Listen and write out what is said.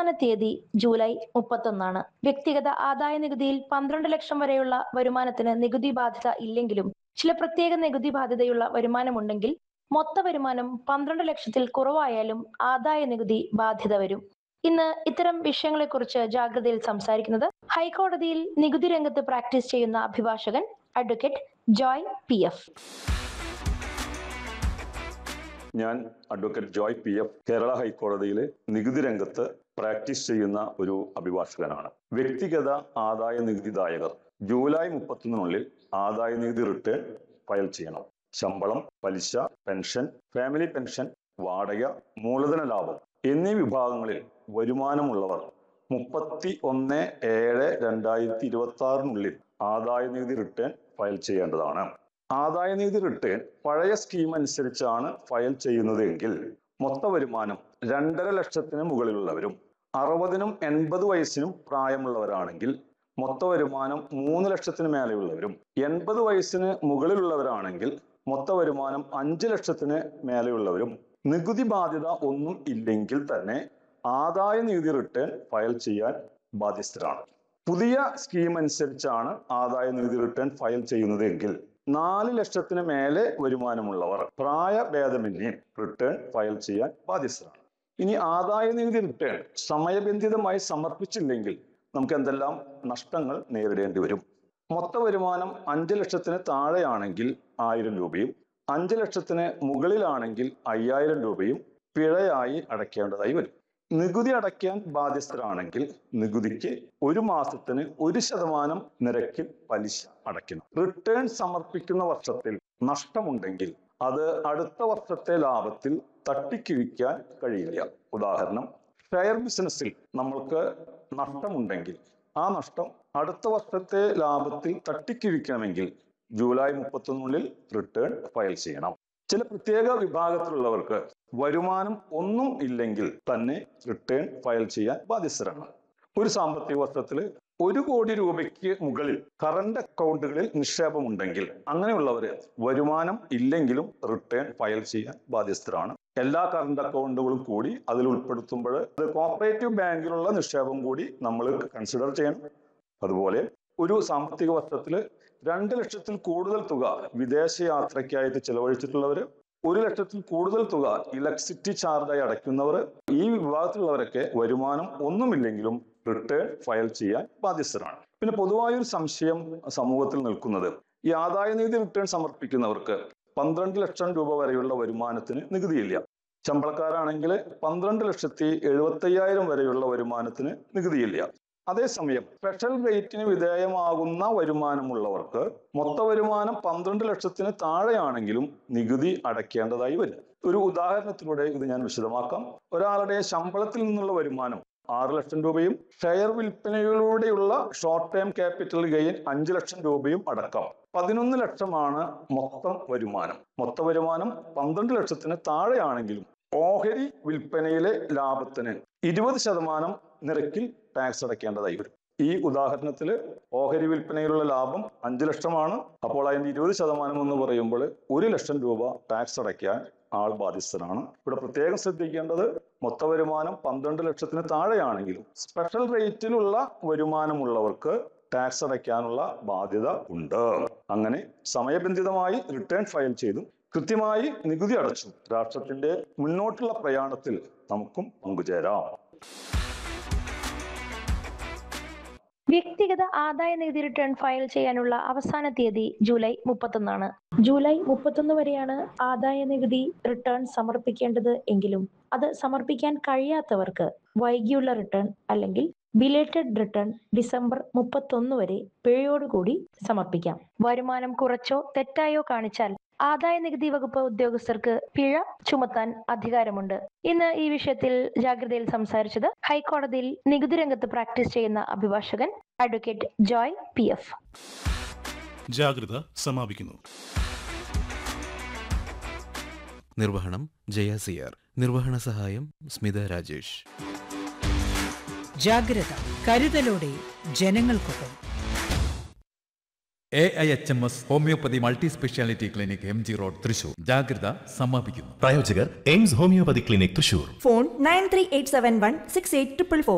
അവസാന തീയതി ജൂലൈ മുപ്പത്തൊന്നാണ് വ്യക്തിഗത ആദായ നികുതിയിൽ പന്ത്രണ്ട് ലക്ഷം വരെയുള്ള വരുമാനത്തിന് നികുതി ബാധ്യത ഇല്ലെങ്കിലും ചില പ്രത്യേക നികുതി ബാധ്യതയുള്ള വരുമാനമുണ്ടെങ്കിൽ മൊത്ത വരുമാനം പന്ത്രണ്ട് ലക്ഷത്തിൽ കുറവായാലും ആദായ നികുതി ബാധ്യത വരും ഇന്ന് ഇത്തരം വിഷയങ്ങളെക്കുറിച്ച് ജാഗ്രതയിൽ സംസാരിക്കുന്നത് ഹൈക്കോടതിയിൽ നികുതി രംഗത്ത് പ്രാക്ടീസ് ചെയ്യുന്ന അഭിഭാഷകൻ അഡ്വക്കേറ്റ് ജോയ് പി എഫ് ഞാൻ advocate Joy P F Kerala ഹൈക്കോടതിയിലെ നികുതി രംഗത്ത് പ്രാക്ടീസ് ചെയ്യുന്ന ഒരു അഭിഭാഷകനാണ് വ്യക്തിഗത ആദായ നികുതിദായകർ ജൂലൈ മുപ്പത്തൊന്നിനുള്ളിൽ ആദായ നികുതി റിട്ടേൺ ഫയൽ ചെയ്യണം ശമ്പളം പലിശ പെൻഷൻ ഫാമിലി പെൻഷൻ വാടക മൂലധന ലാഭം എന്നീ വിഭാഗങ്ങളിൽ വരുമാനമുള്ളവർ മുപ്പത്തി ഒന്ന് ഏഴ് രണ്ടായിരത്തി ഇരുപത്തി ആറിനുള്ളിൽ ആദായ നികുതി റിട്ടേൺ ഫയൽ ചെയ്യേണ്ടതാണ് ആദായ നികുതി റിട്ടേൺ പഴയ സ്കീം അനുസരിച്ചാണ് ഫയൽ ചെയ്യുന്നതെങ്കിൽ മൊത്ത വരുമാനം രണ്ടര ലക്ഷത്തിന് മുകളിലുള്ളവരും അറുപതിനും എൺപത് വയസ്സിനും പ്രായമുള്ളവരാണെങ്കിൽ മൊത്ത വരുമാനം മൂന്ന് ലക്ഷത്തിന് മേലെയുള്ളവരും എൺപത് വയസ്സിന് മുകളിലുള്ളവരാണെങ്കിൽ മൊത്ത വരുമാനം അഞ്ച് ലക്ഷത്തിന് മേലെയുള്ളവരും നികുതി ബാധ്യത ഒന്നും ഇല്ലെങ്കിൽ തന്നെ ആദായ നികുതി റിട്ടേൺ ഫയൽ ചെയ്യാൻ ബാധ്യസ്ഥരാണ് പുതിയ സ്കീം അനുസരിച്ചാണ് ആദായ നികുതി റിട്ടേൺ ഫയൽ ചെയ്യുന്നതെങ്കിൽ നാല് ലക്ഷത്തിന് മേലെ വരുമാനമുള്ളവർ പ്രായഭേദമന്യേ റിട്ടേൺ ഫയൽ ചെയ്യാൻ ബാധ്യസ്ഥരാണ് ഇനി ആദായ നികുതി റിട്ടേൺ സമയബന്ധിതമായി സമർപ്പിച്ചില്ലെങ്കിൽ നമുക്ക് എന്തെല്ലാം നഷ്ടങ്ങൾ നേരിടേണ്ടി വരും മൊത്ത വരുമാനം അഞ്ച് ലക്ഷത്തിന് താഴെയാണെങ്കിൽ ആയിരം രൂപയും അഞ്ച് ലക്ഷത്തിന് മുകളിലാണെങ്കിൽ അയ്യായിരം രൂപയും പിഴയായി അടയ്ക്കേണ്ടതായി വരും നികുതി അടയ്ക്കാൻ ബാധ്യസ്ഥരാണെങ്കിൽ നികുതിക്ക് ഒരു മാസത്തിന് ഒരു ശതമാനം നിരക്കിൽ പലിശ അടയ്ക്കണം റിട്ടേൺ സമർപ്പിക്കുന്ന വർഷത്തിൽ നഷ്ടമുണ്ടെങ്കിൽ അത് അടുത്ത വർഷത്തെ ലാഭത്തിൽ തട്ടിക്കിഴിക്കാൻ കഴിയില്ല ഉദാഹരണം ഷെയർ ബിസിനസ്സിൽ നമ്മൾക്ക് നഷ്ടമുണ്ടെങ്കിൽ ആ നഷ്ടം അടുത്ത വർഷത്തെ ലാഭത്തിൽ തട്ടിക്കിഴിക്കണമെങ്കിൽ ജൂലൈ മുപ്പത്തൊന്നിനുള്ളിൽ റിട്ടേൺ ഫയൽ ചെയ്യണം ചില പ്രത്യേക വിഭാഗത്തിലുള്ളവർക്ക് വരുമാനം ഒന്നും ഇല്ലെങ്കിൽ തന്നെ റിട്ടേൺ ഫയൽ ചെയ്യാൻ ബാധ്യസ്ഥരാണ് ഒരു സാമ്പത്തിക വർഷത്തിൽ ഒരു കോടി രൂപയ്ക്ക് മുകളിൽ കറണ്ട് അക്കൗണ്ടുകളിൽ നിക്ഷേപമുണ്ടെങ്കിൽ അങ്ങനെയുള്ളവര് വരുമാനം ഇല്ലെങ്കിലും റിട്ടേൺ ഫയൽ ചെയ്യാൻ ബാധ്യസ്ഥരാണ് എല്ലാ കറണ്ട് അക്കൗണ്ടുകളും കൂടി അതിൽ ഉൾപ്പെടുത്തുമ്പോൾ അത് കോപ്പറേറ്റീവ് ബാങ്കിലുള്ള നിക്ഷേപം കൂടി നമ്മൾ കൺസിഡർ ചെയ്യണം അതുപോലെ ഒരു സാമ്പത്തിക വർഷത്തിൽ രണ്ട് ലക്ഷത്തിൽ കൂടുതൽ തുക വിദേശ യാത്രയ്ക്കായിട്ട് ചെലവഴിച്ചിട്ടുള്ളവർ ഒരു ലക്ഷത്തിൽ കൂടുതൽ തുക ഇലക്ട്രിസിറ്റി ചാർജായി അടയ്ക്കുന്നവർ ഈ വിഭാഗത്തിലുള്ളവരൊക്കെ വരുമാനം ഒന്നുമില്ലെങ്കിലും റിട്ടേൺ ഫയൽ ചെയ്യാൻ ബാധ്യസ്ഥരാണ് പിന്നെ പൊതുവായൊരു സംശയം സമൂഹത്തിൽ നിൽക്കുന്നത് ഈ ആദായ നികുതി റിട്ടേൺ സമർപ്പിക്കുന്നവർക്ക് പന്ത്രണ്ട് ലക്ഷം രൂപ വരെയുള്ള വരുമാനത്തിന് നികുതിയില്ല ശമ്പളക്കാരാണെങ്കിൽ പന്ത്രണ്ട് ലക്ഷത്തി എഴുപത്തയ്യായിരം വരെയുള്ള വരുമാനത്തിന് നികുതിയില്ല അതേസമയം സ്പെഷ്യൽ റേറ്റിന് വിധേയമാകുന്ന വരുമാനമുള്ളവർക്ക് മൊത്ത വരുമാനം പന്ത്രണ്ട് ലക്ഷത്തിന് താഴെയാണെങ്കിലും നികുതി അടയ്ക്കേണ്ടതായി വരും ഒരു ഉദാഹരണത്തിലൂടെ ഇത് ഞാൻ വിശദമാക്കാം ഒരാളുടെ ശമ്പളത്തിൽ നിന്നുള്ള വരുമാനം ആറ് ലക്ഷം രൂപയും ഷെയർ വിൽപ്പനയിലൂടെയുള്ള ഷോർട്ട് ടേം ക്യാപിറ്റൽ ഗെയിൻ അഞ്ച് ലക്ഷം രൂപയും അടക്കം പതിനൊന്ന് ലക്ഷമാണ് മൊത്തം വരുമാനം മൊത്ത വരുമാനം പന്ത്രണ്ട് ലക്ഷത്തിന് താഴെയാണെങ്കിലും ഓഹരി വിൽപ്പനയിലെ ലാഭത്തിന് ഇരുപത് ശതമാനം നിരക്കിൽ ടാക്സ് അടയ്ക്കേണ്ടതായി വരും ഈ ഉദാഹരണത്തിൽ ഓഹരി വിൽപ്പനയിലുള്ള ലാഭം അഞ്ച് ലക്ഷമാണ് അപ്പോൾ അതിന്റെ ഇരുപത് ശതമാനം എന്ന് പറയുമ്പോൾ ഒരു ലക്ഷം രൂപ ടാക്സ് അടയ്ക്കാൻ ആൾ ബാധ്യസ്ഥനാണ് ഇവിടെ പ്രത്യേകം ശ്രദ്ധിക്കേണ്ടത് മൊത്ത വരുമാനം പന്ത്രണ്ട് ലക്ഷത്തിന് താഴെയാണെങ്കിലും സ്പെഷ്യൽ റേറ്റിലുള്ള വരുമാനമുള്ളവർക്ക് ടാക്സ് അടയ്ക്കാനുള്ള ബാധ്യത ഉണ്ട് അങ്ങനെ സമയബന്ധിതമായി റിട്ടേൺ ഫയൽ ചെയ്തും കൃത്യമായി നികുതി അടച്ചു രാഷ്ട്രത്തിന്റെ മുന്നോട്ടുള്ള പ്രയാണത്തിൽ നമുക്കും പങ്കുചേരാം വ്യക്തിഗത ആദായ നികുതി റിട്ടേൺ ഫയൽ ചെയ്യാനുള്ള അവസാന തീയതി ജൂലൈ മുപ്പത്തൊന്നാണ് ജൂലൈ മുപ്പത്തൊന്ന് വരെയാണ് ആദായ നികുതി റിട്ടേൺ സമർപ്പിക്കേണ്ടത് എങ്കിലും അത് സമർപ്പിക്കാൻ കഴിയാത്തവർക്ക് വൈകിയുള്ള റിട്ടേൺ അല്ലെങ്കിൽ ബിലേറ്റഡ് റിട്ടേൺ ഡിസംബർ മുപ്പത്തൊന്ന് വരെ പിഴയോടുകൂടി സമർപ്പിക്കാം വരുമാനം കുറച്ചോ തെറ്റായോ കാണിച്ചാൽ ആദായ നികുതി വകുപ്പ് ഉദ്യോഗസ്ഥർക്ക് പിഴ ചുമത്താൻ അധികാരമുണ്ട് ഇന്ന് ഈ വിഷയത്തിൽ ജാഗ്രതയിൽ സംസാരിച്ചത് ഹൈക്കോടതിയിൽ നികുതി രംഗത്ത് പ്രാക്ടീസ് ചെയ്യുന്ന അഭിഭാഷകൻ അഡ്വക്കേറ്റ് ജോയ് പി എഫ് ജാഗ്രത സമാപിക്കുന്നു നിർവഹണം ജയ സിയാർ നിർവഹണ സഹായം സ്മിത രാജേഷ് ജാഗ്രത കരുതലോടെ ജനങ്ങൾക്കൊപ്പം A I H M S homeopathy multi speciality clinic M G road Thrissur ജാഗ്രത സമാപിക്കുന്നു പ്രായോജകർ Aims homeopathy clinic Thrissur phone nine three eight seven one six eight triple four